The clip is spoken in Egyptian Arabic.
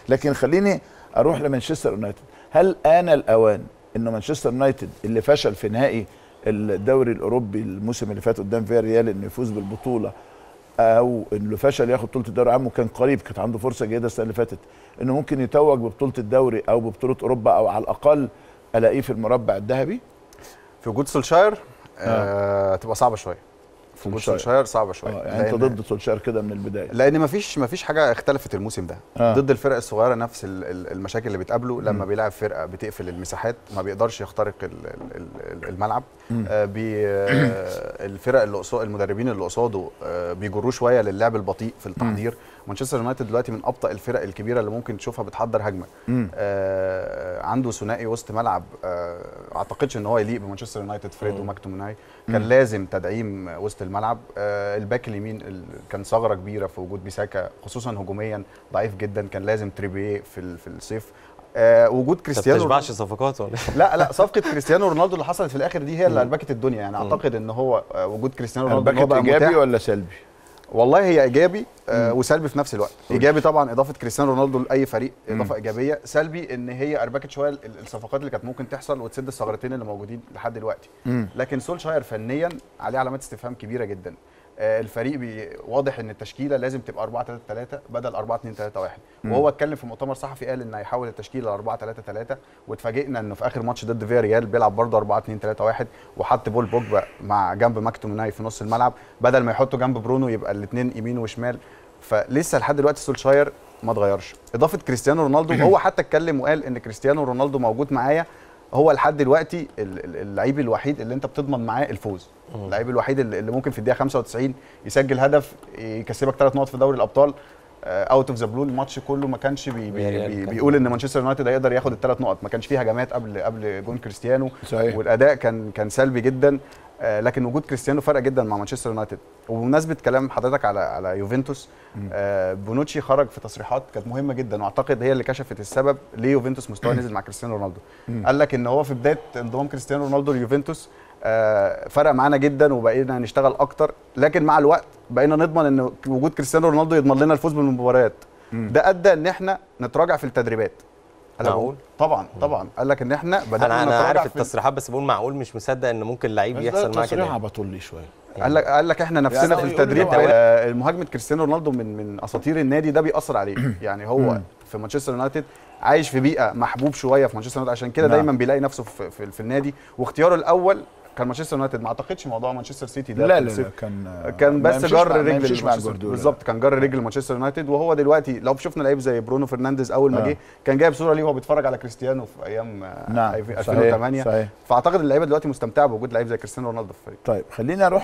لكن خليني اروح لمانشستر يونايتد هل آن الاوان انه مانشستر يونايتد اللي فشل في نهائي الدوري الاوروبي الموسم اللي فات قدام فيا ريال انه يفوز بالبطوله او انه فشل ياخد بطوله الدوري العام وكان قريب كانت عنده فرصه جيده السنه اللي فاتت انه ممكن يتوج ببطوله الدوري او ببطوله اوروبا او على الاقل الاقيه في المربع الذهبي في وجود سولشاير آه تبقى صعبه شويه في وجود سولشاير. سولشاير صعبه شويه اه يعني انت لأن- ضد سولشاير كده من البدايه لان مفيش مفيش حاجه اختلفت الموسم ده آه. ضد الفرق الصغيره نفس ال- ال- المشاكل اللي بتقابله لما بيلعب فرقه بتقفل المساحات ما بيقدرش يخترق ال- ال- ال- الملعب آه بي آه الفرق اللي قصاد المدربين اللي قصاده آه بيجروه شويه للعب البطيء في التحضير مانشستر يونايتد دلوقتي من ابطا الفرق الكبيره اللي ممكن تشوفها بتحضر هجمه مم. آه عنده ثنائي وسط ملعب آه اعتقدش ان هو يليق بمانشستر يونايتد فريد وماكتوميناي كان لازم تدعيم وسط الملعب آه الباك اليمين ال- كان ثغره كبيره في وجود بيساكا خصوصا هجوميا ضعيف جدا كان لازم تريبيه في ال- في الصيف آه وجود ما كريستيانو بتشبعش صفقات ولا لا لا صفقه كريستيانو رونالدو اللي حصلت في الاخر دي هي اللي اربكت الدنيا يعني اعتقد ان هو آه، وجود كريستيانو رونالدو إن هو الباكت بقى ايجابي متاح. ولا سلبي؟ والله هي ايجابي آه وسلبي في نفس الوقت ايجابي طبعا اضافه كريستيانو رونالدو لاي فريق اضافه ايجابيه سلبي ان هي اربكت شويه ال- الصفقات اللي كانت ممكن تحصل وتسد الثغرتين اللي موجودين لحد دلوقتي مم. لكن سولشاير فنيا عليه علامات استفهام كبيره جدا آه، الفريق بي واضح ان التشكيله لازم تبقى 4 3 3 بدل 4 2 3 1 وهو اتكلم في مؤتمر صحفي قال ان هيحول التشكيله ل 4 3 3 واتفاجئنا انه في اخر ماتش ضد فيا ريال بيلعب برضه 4 2 3 1 وحط بول بوجبا مع جنب ماكتوميناي في نص الملعب بدل ما يحطه جنب برونو يبقى الاثنين يمين وشمال فلسه لحد دلوقتي سولشاير ما اتغيرش اضافه كريستيانو رونالدو هو حتى اتكلم وقال ان كريستيانو رونالدو موجود معايا هو لحد دلوقتي ال- ال- اللعيب الوحيد اللي انت بتضمن معاه الفوز اللعيب الوحيد اللي اللي ممكن في الدقيقه 95 يسجل هدف يكسبك ثلاث نقط في دوري الابطال اوت اوف ذا بلو الماتش كله ما كانش بي بي ريال بي كان- بيقول ان مانشستر يونايتد هيقدر ياخد الثلاث نقط ما كانش فيه هجمات قبل قبل جون كريستيانو صحيح. والاداء كان كان سلبي جدا آه، لكن وجود كريستيانو فرق جدا مع مانشستر يونايتد وبمناسبه كلام حضرتك على على يوفنتوس آه، بونوتشي خرج في تصريحات كانت مهمه جدا واعتقد هي اللي كشفت السبب ليه يوفنتوس مستواه نزل مع كريستيانو رونالدو قال لك ان هو في بدايه انضمام كريستيانو رونالدو ليوفنتوس آه، فرق معانا جدا وبقينا نشتغل اكتر لكن مع الوقت بقينا نضمن ان وجود كريستيانو رونالدو يضمن لنا الفوز بالمباريات ده ادى ان احنا نتراجع في التدريبات قال لك معقول؟ طبعا طبعا قال لك ان احنا بدانا انا انا نتراجع عارف في التصريحات بس بقول معقول مش مصدق ان ممكن لعيب بس ده يحصل معاه تصريح كده عبطول لي شويه قال لك قال لك احنا نفسنا يعني في يقول التدريب له آه، المهاجمه كريستيانو رونالدو من من اساطير النادي ده بيأثر عليه يعني هو في مانشستر يونايتد عايش في بيئه محبوب شويه في مانشستر يونايتد عشان كده نعم. دايما بيلاقي نفسه في, في, في النادي واختياره الاول كان مانشستر يونايتد ما اعتقدش موضوع مانشستر سيتي ده لا في لا, الصيف. لا كان كان ما بس يمشيش جر مع- ما رجل يمشيش مع مانشستر- جوارديولا. بالظبط كان جر رجل مانشستر يونايتد وهو دلوقتي لو شفنا لعيب زي برونو فرنانديز اول ما آه. جه كان جايب صوره ليه وهو بيتفرج على كريستيانو في ايام آه، نعم 2008 صحيح, صحيح. فاعتقد اللعيبه دلوقتي مستمتعه بوجود لعيب زي كريستيانو رونالدو في الفريق طيب خليني اروح